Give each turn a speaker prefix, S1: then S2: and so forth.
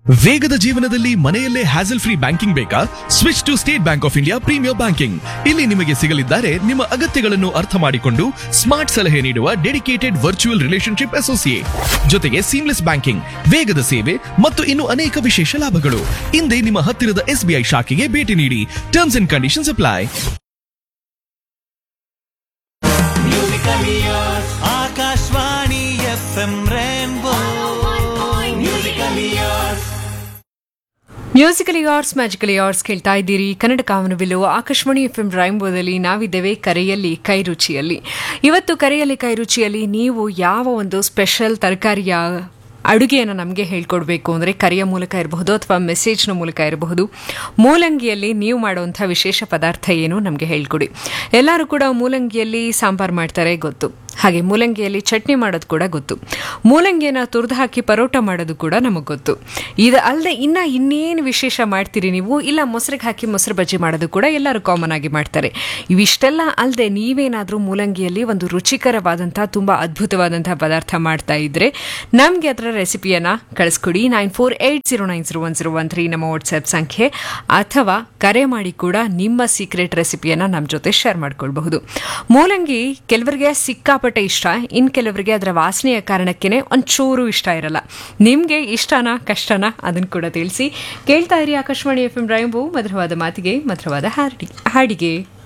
S1: ವೇಗದ ಜೀವನದಲ್ಲಿ ಮನೆಯಲ್ಲೇ ಹ್ಯಾಸಲ್ ಫ್ರೀ ಬ್ಯಾಂಕಿಂಗ್ ಬೇಕಾ switch to State Bank of India premier banking ಇಲ್ಲಿ ನಿಮಗೆ ಸಿಗಲಿದ್ದಾರೆ ನಿಮ್ಮ ಅಗತ್ಯಗಳನ್ನು ಅರ್ಥ ಮಾಡಿಕೊಂಡು ಸ್ಮಾರ್ಟ್ ಸಲಹೆ ನೀಡುವ ಡೆಡಿಕೇಟೆಡ್ ವರ್ಚುವಲ್ ರಿಲೇಶನ್ಶಿಪ್ ಅಸೋಸಿಯೇಟ್ ಜೊತೆಗೆ ಸೀಮ್ಲೆಸ್ ಬ್ಯಾಂಕಿಂಗ್ ವೇಗದ ಸೇವೆ ಮತ್ತು ಇನ್ನು ಅನೇಕ ವಿಶೇಷ ಲಾಭಗಳು ಹಿಂದೆ ನಿಮ್ಮ ಹತ್ತಿರದ ಎಸ್ಬಿಐ ಶಾಖೆಗೆ ಭೇಟಿ ನೀಡಿ terms and conditions apply
S2: Akashvani F M rainbow musical years
S3: musical years magical years ಕೇಳ್ತಾ ಇದ್ದೀರಿ ಕನ್ನಡ ಕಾಮನಬಿಲ್ಲು ಆಕಾಶವಾಣಿ ಎಫ್ ಎಂ ರೈಂಬೋದಲ್ಲಿ ನಾವಿದ್ದೇವೆ ಕರೆಯಲ್ಲಿ ಕೈರುಚಿಯಲ್ಲಿ ಇವತ್ತು ಕರೆಯಲ್ಲಿ ಕೈರುಚಿಯಲ್ಲಿ ನೀವು ಯಾವ ಒಂದು ಸ್ಪೆಷಲ್ ತರಕಾರಿಯ ಅಡುಗೆಯನ್ನು ನಮಗೆ ಹೇಳ್ಕೊಡ್ಬೇಕು ಅಂದರೆ ಕರೆಯ ಮೂಲಕ ಇರಬಹುದು ಅಥವಾ ಮೆಸೇಜ್ನ ಮೂಲಕ ಇರಬಹುದು ಮೂಲಂಗಿಯಲ್ಲಿ ನೀವು ಮಾಡುವಂಥ ವಿಶೇಷ ಪದಾರ್ಥ ಏನು ನಮಗೆ ಹೇಳ್ಕೊಡಿ ಎಲ್ಲರೂ ಕೂಡ ಮೂಲಂಗಿಯಲ್ಲಿ ಸಾಂಬಾರು ಮಾಡ್ತಾರೆ ಗೊತ್ತು ಹಾಗೆ ಮೂಲಂಗಿಯಲ್ಲಿ ಚಟ್ನಿ ಮಾಡೋದು ಕೂಡ ಗೊತ್ತು ಮೂಲಂಗಿಯನ್ನು ತುರಿದು ಹಾಕಿ ಪರೋಟ ಮಾಡೋದು ಕೂಡ ನಮಗೆ ಗೊತ್ತು ಇದು ಅಲ್ಲದೆ ಇನ್ನ ಇನ್ನೇನು ವಿಶೇಷ ಮಾಡ್ತೀರಿ ನೀವು ಇಲ್ಲ ಮೊಸರಿಗೆ ಹಾಕಿ ಮೊಸರು ಬಜ್ಜಿ ಮಾಡೋದು ಕೂಡ ಎಲ್ಲರೂ ಕಾಮನ್ ಆಗಿ ಮಾಡ್ತಾರೆ ಇವಿಷ್ಟೆಲ್ಲ ಅಲ್ಲದೆ ನೀವೇನಾದರೂ ಮೂಲಂಗಿಯಲ್ಲಿ ಒಂದು ರುಚಿಕರವಾದಂಥ ತುಂಬ ಅದ್ಭುತವಾದಂಥ ಪದಾರ್ಥ ಮಾಡ್ತಾ ಇದ್ರೆ ನಮಗೆ ಅದರ ರೆಸಿಪಿಯನ್ನು ಕಳಿಸ್ಕೊಡಿ nine four eight zero nine zero one zero one three ನಮ್ಮ ವಾಟ್ಸ್ಆ್ಯಪ್ ಸಂಖ್ಯೆ ಅಥವಾ ಕರೆ ಮಾಡಿ ಕೂಡ ನಿಮ್ಮ ಸೀಕ್ರೆಟ್ ರೆಸಿಪಿಯನ್ನು ನಮ್ಮ ಜೊತೆ ಶೇರ್ ಮಾಡ್ಕೊಳ್ಬಹುದು ಮೂಲಂಗಿ ಕೆಲವರಿಗೆ ಸಿಕ್ಕಾಪಟ್ಟೆ ಇಷ್ಟ ಇನ್ನು ಕೆಲವರಿಗೆ ಅದರ ವಾಸನೆಯ ಕಾರಣಕ್ಕೇ ಒಂಚೂರು ಇಷ್ಟ ಇರಲ್ಲ ನಿಮಗೆ ಇಷ್ಟನಾ ಕಷ್ಟನಾ ಅದನ್ನು ಕೂಡ ತಿಳಿಸಿ ಕೇಳ್ತಾ ಇರಿ ಆಕಾಶವಾಣಿ ಎಫ್ ಎಂ ರೈಂಬು ಮಧುರವಾದ ಮಾತಿಗೆ ಮಧುರವಾದ ಹಾಡಿ ಹಾಡಿಗೆ